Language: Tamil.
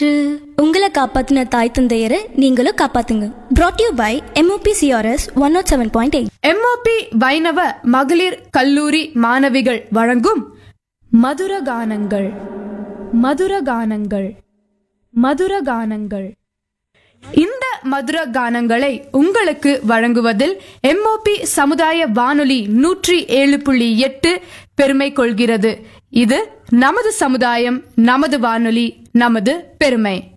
உங்களை காப்பாத்தின தாய் தந்தையரை நீங்களும் காப்பாத்துங்க brought you by MOP CRS one nought seven point eight MOP Vaishnava மகளிர் கல்லூரி மாணவிகள் வழங்கும் மதுரகானங்கள் மதுரகானங்கள் மதுரகானங்கள் இந்த மதுர கானங்களை உங்களுக்கு வழங்குவதில் எம்ஓபி சமுதாய வானொலி நூற்றி ஏழு புள்ளி எட்டு பெருமை கொள்கிறது இது நமது சமுதாயம் நமது வானொலி நமது பெருமை